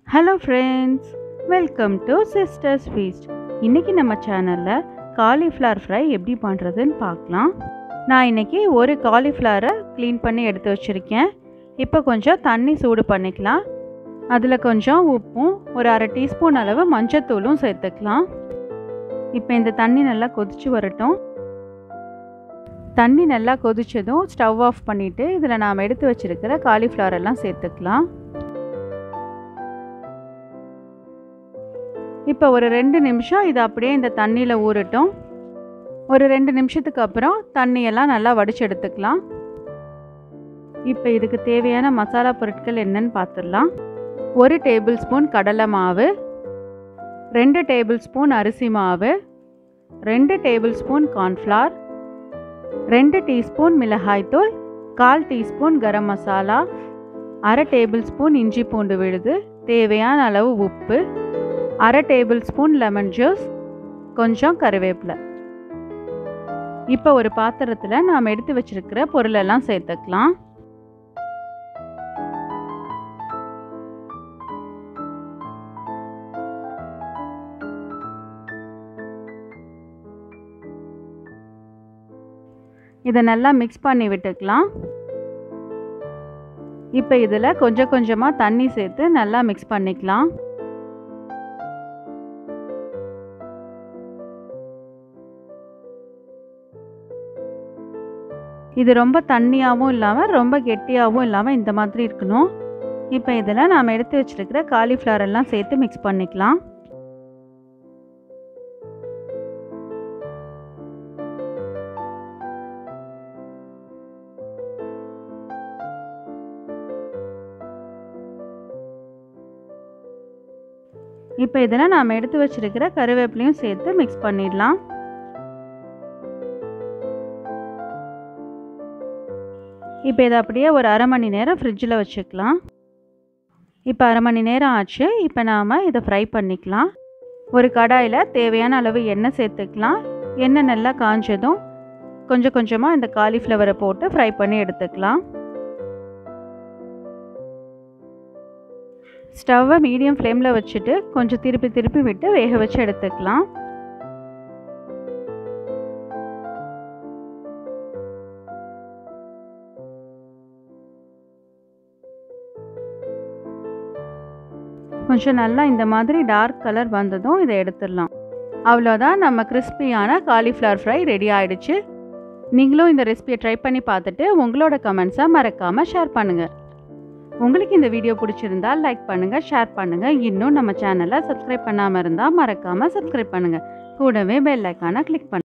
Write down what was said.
hello friends welcome to sisters feast இன்றைக்கி நம்ம சேனலில் காலிஃப்ளவர் ஃப்ரை எப்படி பண்ணுறதுன்னு பார்க்கலாம் நான் இன்றைக்கி ஒரு காலிஃப்ளவரை க்ளீன் பண்ணி எடுத்து வச்சுருக்கேன் இப்போ கொஞ்சம் தண்ணி சூடு பண்ணிக்கலாம் அதில் கொஞ்சம் உப்பும் ஒரு அரை டீஸ்பூன் அளவு மஞ்சத்தூளும் சேர்த்துக்கலாம் இப்போ இந்த தண்ணி நல்லா கொதிச்சு வரட்டும் தண்ணி நல்லா கொதிச்சதும் ஸ்டவ் ஆஃப் பண்ணிவிட்டு இதில் நாம் எடுத்து வச்சுருக்கிற காலிஃப்ளவர் எல்லாம் சேர்த்துக்கலாம் இப்போ ஒரு ரெண்டு நிமிஷம் இது அப்படியே இந்த தண்ணியில் ஊறட்டும் ஒரு ரெண்டு நிமிஷத்துக்கு அப்புறம் தண்ணியெல்லாம் நல்லா வடிச்சு எடுத்துக்கலாம் இப்போ இதுக்கு தேவையான மசாலா பொருட்கள் என்னன்னு பார்த்துடலாம் ஒரு டேபிள் ஸ்பூன் கடலை மாவு ரெண்டு டேபிள் ஸ்பூன் அரிசி மாவு ரெண்டு டேபிள் ஸ்பூன் கார்ன்ஃப்ளவர் ரெண்டு டீஸ்பூன் மிளகாய்த்தூள் கால் டீஸ்பூன் கரம் மசாலா அரை டேபிள் ஸ்பூன் இஞ்சி பூண்டு விழுது தேவையான அளவு உப்பு அரை டேபிள் ஸ்பூன் லெமன் ஜூஸ் கொஞ்சம் கருவேப்பிலை இப்போ ஒரு பாத்திரத்தில் நாம் எடுத்து வச்சிருக்கிற பொருளெல்லாம் சேர்த்துக்கலாம் இதை நல்லா மிக்ஸ் பண்ணி விட்டுக்கலாம் இப்போ இதில் கொஞ்சம் கொஞ்சமாக தண்ணி சேர்த்து நல்லா மிக்ஸ் பண்ணிக்கலாம் இது ரொம்ப தண்ணியாகவும் இல்லாமல் ரொம்ப கெட்டியாகவும் இல்லாமல் இந்த மாதிரி இருக்கணும் இப்போ இதில் நாம் எடுத்து வச்சுருக்கிற காலிஃப்ளவர் எல்லாம் சேர்த்து மிக்ஸ் பண்ணிக்கலாம் இப்போ இதில் நாம் எடுத்து வச்சுருக்கிற கருவேப்பிலையும் சேர்த்து மிக்ஸ் பண்ணிடலாம் இப்போ இதை அப்படியே ஒரு அரை மணி நேரம் ஃப்ரிட்ஜில் வச்சுக்கலாம் இப்போ அரை மணி நேரம் ஆச்சு இப்போ நாம் இதை ஃப்ரை பண்ணிக்கலாம் ஒரு கடாயில் தேவையான அளவு எண்ணெய் சேர்த்துக்கலாம் எண்ணெய் நல்லா காஞ்சதும் கொஞ்சம் கொஞ்சமாக இந்த காலிஃப்ளவரை போட்டு ஃப்ரை பண்ணி எடுத்துக்கலாம் ஸ்டவ்வை மீடியம் ஃப்ளேமில் வச்சுட்டு கொஞ்சம் திருப்பி திருப்பி விட்டு வேக வச்சு எடுத்துக்கலாம் கொஞ்சம் நல்லா இந்த மாதிரி டார்க் கலர் வந்ததும் இதை எடுத்துடலாம் அவ்வளோதான் நம்ம கிறிஸ்பியான காலிஃப்ளவர் ஃப்ரை ரெடி ஆகிடுச்சு நீங்களும் இந்த ரெசிபியை ட்ரை பண்ணி பார்த்துட்டு உங்களோட கமெண்ட்ஸை மறக்காமல் ஷேர் பண்ணுங்கள் உங்களுக்கு இந்த வீடியோ பிடிச்சிருந்தா லைக் பண்ணுங்கள் ஷேர் பண்ணுங்கள் இன்னும் நம்ம சேனலை சப்ஸ்கிரைப் பண்ணாமல் இருந்தால் மறக்காமல் சப்ஸ்கிரைப் பண்ணுங்கள் கூடவே பெல் ஐக்கானை கிளிக் பண்ணுங்கள்